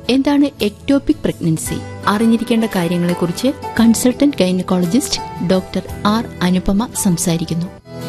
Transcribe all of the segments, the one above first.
എന്താണ് ectopic pregnancy അറിഞ്ഞിരിക്കേണ്ട കാര്യങ്ങളെക്കുറിച്ച് consultant gynaecologist doctor R Anupama സംസാരിക്കുന്നു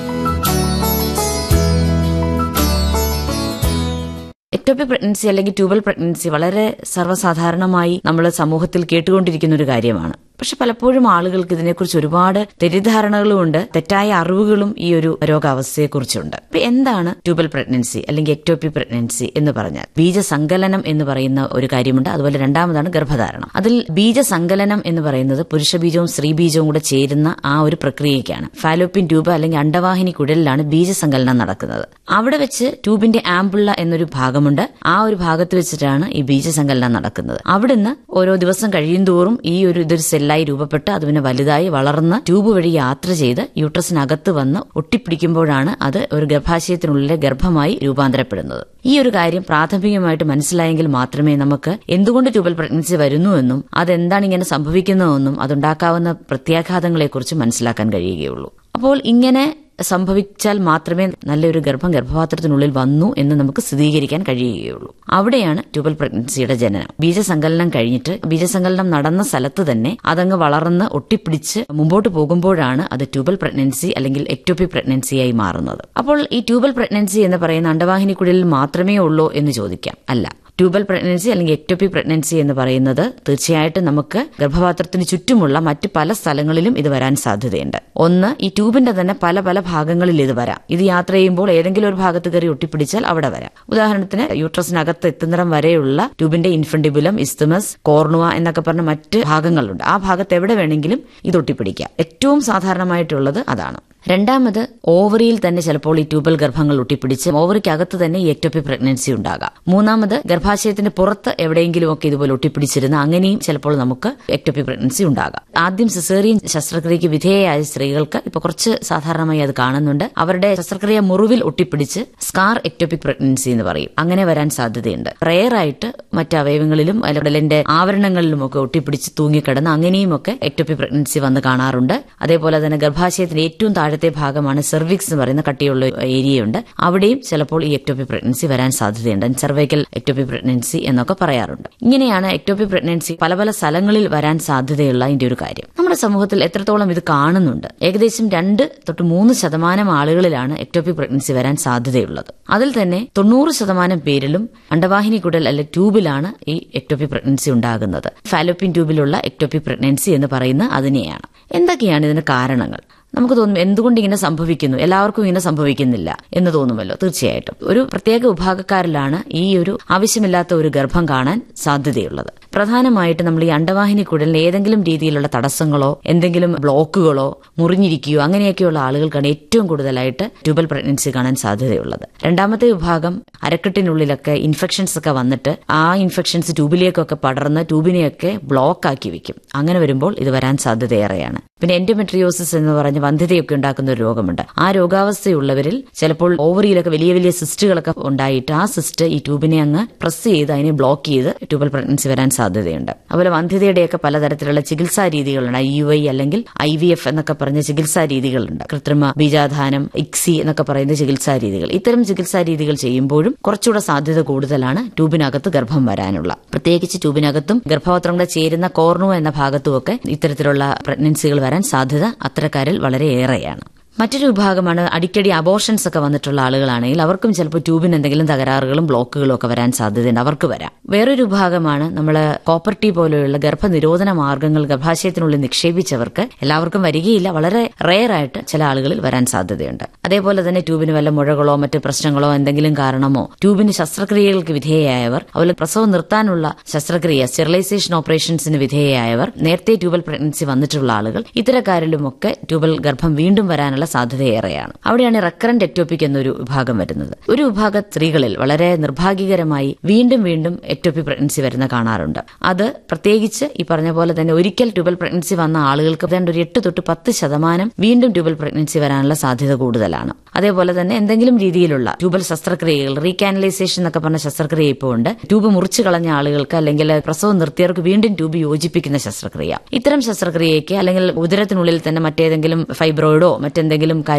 എക്ടോപിക് പ്രഗ്നൻസി അല്ലെങ്കിൽ ട്യൂബൽ പ്രഗ്നൻസി വളരെ സർവ്വസാധാരണമായി നമ്മൾ സമൂഹത്തിൽ കേട്ടുകൊണ്ടിരിക്കുന്ന ഒരു കാര്യമാണ് പക്ഷെ പലപ്പോഴും ആളുകൾക്ക് ഇതിനെക്കുറിച്ച് ഒരുപാട് തെറ്റിദ്ധാരണകളുമുണ്ട് തെറ്റായ അറിവുകളും ഈ ഒരു രോഗാവസ്ഥയെക്കുറിച്ചുണ്ട് അപ്പൊ എന്താണ് ട്യൂബൽ പ്രഗ്നൻസി അല്ലെങ്കിൽ എക്ടോപി പ്രഗ്നൻസി എന്ന് പറഞ്ഞാൽ ബീജസങ്കലനം എന്ന് പറയുന്ന ഒരു കാര്യമുണ്ട് അതുപോലെ രണ്ടാമതാണ് ഗർഭധാരണം അതിൽ ബീജസങ്കലനം എന്ന് പറയുന്നത് പുരുഷ ബീജവും സ്ത്രീ ബീജവും കൂടെ ചേരുന്ന ആ ഒരു പ്രക്രിയയ്ക്കാണ് ഫാലോപ്പിൻ ട്യൂബ് അല്ലെങ്കിൽ അണ്ടവാഹിനി കുഴലിലാണ് ബീജസങ്കലനം നടക്കുന്നത് അവിടെ വെച്ച് ട്യൂബിന്റെ ആംബുള്ള എന്നൊരു ഭാഗമുണ്ട് ആ ഒരു ഭാഗത്ത് വെച്ചിട്ടാണ് ഈ ബീജസങ്കലനം നടക്കുന്നത് അവിടുന്ന് ഓരോ ദിവസം കഴിയുന്തോറും ഈ ഒരു ഇതൊരു സെല്ലായി രൂപപ്പെട്ട് അത് പിന്നെ വലുതായി വളർന്ന് ട്യൂബ് വഴി യാത്ര ചെയ്ത് യൂട്രസിനകത്ത് വന്ന് ഒട്ടിപ്പിടിക്കുമ്പോഴാണ് അത് ഒരു ഗർഭാശയത്തിനുള്ളിലെ ഗർഭമായി രൂപാന്തരപ്പെടുന്നത് ഈ ഒരു കാര്യം പ്രാഥമികമായിട്ട് മനസ്സിലായെങ്കിൽ മാത്രമേ നമുക്ക് എന്തുകൊണ്ട് ട്യൂബൽ പ്രഗ്നൻസി വരുന്നുവെന്നും അതെന്താണ് ഇങ്ങനെ സംഭവിക്കുന്നതെന്നും അതുണ്ടാക്കാവുന്ന പ്രത്യാഘാതങ്ങളെക്കുറിച്ച് മനസ്സിലാക്കാൻ കഴിയുകയുള്ളൂ അപ്പോൾ ഇങ്ങനെ സംഭവിച്ചാൽ മാത്രമേ നല്ലൊരു ഗർഭം ഗർഭപാത്രത്തിനുള്ളിൽ വന്നു എന്ന് നമുക്ക് സ്ഥിരീകരിക്കാൻ കഴിയുകയുള്ളൂ അവിടെയാണ് ട്യൂബൽ പ്രഗ്നൻസിയുടെ ജനനം ബീജസങ്കലനം കഴിഞ്ഞിട്ട് ബീജസങ്കലനം നടന്ന സ്ഥലത്ത് തന്നെ അതങ്ങ് വളർന്ന് ഒട്ടിപ്പിടിച്ച് മുമ്പോട്ട് പോകുമ്പോഴാണ് അത് ട്യൂബൽ പ്രഗ്നൻസി അല്ലെങ്കിൽ എക്ടോപി പ്രഗ്നൻസിയായി മാറുന്നത് അപ്പോൾ ഈ ട്യൂബൽ പ്രഗ്നൻസി എന്ന് പറയുന്ന അണ്ടവാഹിനിക്കുള്ളിൽ മാത്രമേ ഉള്ളൂ എന്ന് ചോദിക്കാം അല്ല ട്യൂബൽ പ്രഗ്നൻസി അല്ലെങ്കിൽ എക്ടോപി പ്രഗ്നൻസി എന്ന് പറയുന്നത് തീർച്ചയായിട്ടും നമുക്ക് ഗർഭപാത്രത്തിന് ചുറ്റുമുള്ള മറ്റ് പല സ്ഥലങ്ങളിലും ഇത് വരാൻ സാധ്യതയുണ്ട് ഒന്ന് ഈ ട്യൂബിന്റെ തന്നെ പല പല ഭാഗങ്ങളിൽ ഇത് വരാം ഇത് യാത്ര ചെയ്യുമ്പോൾ ഏതെങ്കിലും ഒരു ഭാഗത്ത് കയറി ഒട്ടിപ്പിടിച്ചാൽ അവിടെ വരാം ഉദാഹരണത്തിന് യൂട്രസിനകത്ത് എത്തുന്നിടം വരെയുള്ള ട്യൂബിന്റെ ഇൻഫന്റിബുലം ഇസ്തമസ് കോർണുവ എന്നൊക്കെ പറഞ്ഞ മറ്റ് ഭാഗങ്ങളുണ്ട് ആ ഭാഗത്ത് എവിടെ വേണമെങ്കിലും ഇത് ഒട്ടിപ്പിടിക്കാം ഏറ്റവും സാധാരണമായിട്ടുള്ളത് അതാണ് രണ്ടാമത് ഓവറിയിൽ തന്നെ ചിലപ്പോൾ ഈ ട്യൂബൽ ഗർഭങ്ങൾ ഒട്ടിപ്പിടിച്ച് ഓവറിക്കകത്ത് തന്നെ ഈ എക്ടോപി പ്രഗ്നൻസി ഉണ്ടാകാം മൂന്നാമത് ഗർഭാശയത്തിന്റെ പുറത്ത് എവിടെയെങ്കിലുമൊക്കെ ഇതുപോലെ ഒട്ടിപ്പിടിച്ചിരുന്ന അങ്ങനെയും ചിലപ്പോൾ നമുക്ക് എക്ടോപി പ്രഗ്നൻസി ഉണ്ടാകാം ആദ്യം സിസേറിയൻ ശസ്ത്രക്രിയയ്ക്ക് വിധേയയായ സ്ത്രീകൾക്ക് ഇപ്പൊ കുറച്ച് സാധാരണമായി അത് കാണുന്നുണ്ട് അവരുടെ ശസ്ത്രക്രിയ മുറിവിൽ ഒട്ടിപ്പിടിച്ച് സ്കാർ എക്ടോപിക് പ്രഗ്നൻസി എന്ന് പറയും അങ്ങനെ വരാൻ സാധ്യതയുണ്ട് റെയറായിട്ട് മറ്റ് അവയവങ്ങളിലും ഉടലിന്റെ ആവരണങ്ങളിലും ഒക്കെ ഒട്ടിപ്പിടിച്ച് തൂങ്ങിക്കിടന്ന് അങ്ങനെയുമൊക്കെ എക്ടോപി പ്രഗ്നൻസി വന്ന് കാണാറുണ്ട് അതേപോലെ തന്നെ ഗർഭാശയത്തിന്റെ ഏറ്റവും താഴെ താഴത്തെ ഭാഗമാണ് സെർവിക്സ് എന്ന് പറയുന്ന കട്ടിയുള്ള ഏരിയയുണ്ട് അവിടെയും ചിലപ്പോൾ ഈ എക്ടോപി പ്രഗ്നൻസി വരാൻ സാധ്യതയുണ്ട് സെർവൈക്കൽ എക്ടോപി പ്രഗ്നൻസി എന്നൊക്കെ പറയാറുണ്ട് ഇങ്ങനെയാണ് എക്ടോപി പ്രഗ്നൻസി പല പല സ്ഥലങ്ങളിൽ വരാൻ സാധ്യതയുള്ള ഇതിന്റെ ഒരു കാര്യം നമ്മുടെ സമൂഹത്തിൽ എത്രത്തോളം ഇത് കാണുന്നുണ്ട് ഏകദേശം രണ്ട് തൊട്ട് മൂന്ന് ശതമാനം ആളുകളിലാണ് എക്ടോപി പ്രഗ്നൻസി വരാൻ സാധ്യതയുള്ളത് അതിൽ തന്നെ തൊണ്ണൂറ് ശതമാനം പേരിലും അണ്ടവാഹിനി കുടൽ അല്ലെ ട്യൂബിലാണ് ഈ എക്ടോപി പ്രഗ്നൻസി ഉണ്ടാകുന്നത് ഫാലോപ്പിൻ ട്യൂബിലുള്ള എക്ടോപി പ്രഗ്നൻസി എന്ന് പറയുന്ന അതിനെയാണ് എന്തൊക്കെയാണ് ഇതിന് കാരണങ്ങൾ നമുക്ക് തോന്നും എന്തുകൊണ്ട് ഇങ്ങനെ സംഭവിക്കുന്നു എല്ലാവർക്കും ഇങ്ങനെ സംഭവിക്കുന്നില്ല എന്ന് തോന്നുമല്ലോ തീർച്ചയായിട്ടും ഒരു പ്രത്യേക വിഭാഗക്കാരിലാണ് ഈ ഒരു ആവശ്യമില്ലാത്ത ഒരു ഗർഭം കാണാൻ സാധ്യതയുള്ളത് പ്രധാനമായിട്ട് നമ്മൾ ഈ അണ്ടവാഹിനി കുഴലിന് ഏതെങ്കിലും രീതിയിലുള്ള തടസ്സങ്ങളോ എന്തെങ്കിലും ബ്ലോക്കുകളോ മുറിഞ്ഞിരിക്കുകയോ അങ്ങനെയൊക്കെയുള്ള ആളുകൾക്കാണ് ഏറ്റവും കൂടുതലായിട്ട് ട്യൂബൽ പ്രഗ്നൻസി കാണാൻ സാധ്യതയുള്ളത് രണ്ടാമത്തെ വിഭാഗം അരക്കെട്ടിനുള്ളിലൊക്കെ ഇൻഫെക്ഷൻസ് ഒക്കെ വന്നിട്ട് ആ ഇൻഫെക്ഷൻസ് ട്യൂബിലേക്കൊക്കെ പടർന്ന് ട്യൂബിനെയൊക്കെ ബ്ലോക്ക് ആക്കി വെക്കും അങ്ങനെ വരുമ്പോൾ ഇത് വരാൻ സാധ്യതയേറെയാണ് പിന്നെ എൻഡോമെട്രിയോസിസ് എന്ന് പറഞ്ഞ വന്ധ്യതയൊക്കെ ഉണ്ടാക്കുന്ന ഒരു രോഗമുണ്ട് ആ രോഗാവസ്ഥയുള്ളവരിൽ ചിലപ്പോൾ ഓവറിയിലൊക്കെ വലിയ വലിയ സിസ്റ്റുകളൊക്കെ ഉണ്ടായിട്ട് ആ സിസ്റ്റ് ഈ ട്യൂബിനെ അങ്ങ് പ്രസ് ചെയ്ത് അതിനെ ബ്ലോക്ക് ചെയ്ത് ട്യൂബൽ പ്രഗ്നൻസി വരാൻ സാധ്യതയുണ്ട് അതുപോലെ വന്ധ്യതയുടെയൊക്കെ പലതരത്തിലുള്ള ചികിത്സാ രീതികളുണ്ട് ഐ യു ഐ അല്ലെങ്കിൽ ഐ വി എഫ് എന്നൊക്കെ പറഞ്ഞ ചികിത്സാ രീതികളുണ്ട് കൃത്രിമ ബീജാധാനം ഇക്സി എന്നൊക്കെ പറയുന്ന ചികിത്സാ രീതികൾ ഇത്തരം ചികിത്സാ രീതികൾ ചെയ്യുമ്പോഴും കുറച്ചുകൂടെ സാധ്യത കൂടുതലാണ് ട്യൂബിനകത്ത് ഗർഭം വരാനുള്ള പ്രത്യേകിച്ച് ട്യൂബിനകത്തും ഗർഭപാത്രം കൂടെ ചേരുന്ന കോർണു എന്ന ഭാഗത്തുമൊക്കെ ഇത്തരത്തിലുള്ള പ്രഗ്നൻസികൾ വരാൻ സാധ്യത അത്തരക്കാരിൽ വളരെ ഏറെയാണ് മറ്റൊരു വിഭാഗമാണ് അടിക്കടി അബോർഷൻസ് ഒക്കെ വന്നിട്ടുള്ള ആളുകളാണെങ്കിൽ അവർക്കും ചിലപ്പോൾ ട്യൂബിന് എന്തെങ്കിലും തകരാറുകളും ബ്ലോക്കുകളും ഒക്കെ വരാൻ സാധ്യതയുണ്ട് അവർക്ക് വരാം വേറൊരു വിഭാഗമാണ് നമ്മൾ കോപ്പർട്ടി പോലെയുള്ള ഗർഭനിരോധന മാർഗങ്ങൾ ഗർഭാശയത്തിനുള്ളിൽ നിക്ഷേപിച്ചവർക്ക് എല്ലാവർക്കും വരികയില്ല വളരെ റെയർ ആയിട്ട് ചില ആളുകളിൽ വരാൻ സാധ്യതയുണ്ട് അതേപോലെ തന്നെ ട്യൂബിന് വല്ല മുഴകളോ മറ്റ് പ്രശ്നങ്ങളോ എന്തെങ്കിലും കാരണമോ ട്യൂബിന് ശസ്ത്രക്രിയകൾക്ക് വിധേയയായവർ അതുപോലെ പ്രസവം നിർത്താനുള്ള ശസ്ത്രക്രിയ സ്റ്റെറിലൈസേഷൻ ഓപ്പറേഷൻസിന് വിധേയയായവർ നേരത്തെ ട്യൂബൽ പ്രഗ്നൻസി വന്നിട്ടുള്ള ആളുകൾ ഇത്തരക്കാരിലുമൊക്കെ ട്യൂബൽ ഗർഭം വീണ്ടും വരാനുള്ള സാധ്യത ഏറെയാണ് അവിടെയാണ് റെക്കറന്റ് എക്ടോപിക് എന്നൊരു വിഭാഗം വരുന്നത് ഒരു വിഭാഗം സ്ത്രീകളിൽ വളരെ നിർഭാഗ്യകരമായി വീണ്ടും വീണ്ടും എക്ടോപി പ്രഗ്നൻസി വരുന്ന കാണാറുണ്ട് അത് പ്രത്യേകിച്ച് ഈ പറഞ്ഞ പോലെ തന്നെ ഒരിക്കൽ ട്യൂബൽ പ്രഗ്നൻസി വന്ന ആളുകൾക്ക് ഏതാണ്ട് ഒരു എട്ട് തൊട്ട് പത്ത് ശതമാനം വീണ്ടും ട്യൂബൽ പ്രഗ്നൻസി വരാനുള്ള സാധ്യത കൂടുതലാണ് അതേപോലെ തന്നെ എന്തെങ്കിലും രീതിയിലുള്ള ട്യൂബൽ ശസ്ത്രക്രിയകൾ റീകാനലൈസേഷൻ എന്നൊക്കെ പറഞ്ഞ ശസ്ത്രക്രിയ ഇപ്പോൾ ഉണ്ട് ട്യൂബ് മുറിച്ചു കളഞ്ഞ ആളുകൾക്ക് അല്ലെങ്കിൽ പ്രസവം നിർത്തിയവർക്ക് വീണ്ടും ട്യൂബ് യോജിപ്പിക്കുന്ന ശസ്ത്രക്രിയ ഇത്തരം ശസ്ത്രക്രിയയ്ക്ക് അല്ലെങ്കിൽ ഉദരത്തിനുള്ളിൽ തന്നെ മറ്റേതെങ്കിലും ഫൈബ്രോയിഡോ മറ്റെന്തെങ്കിലും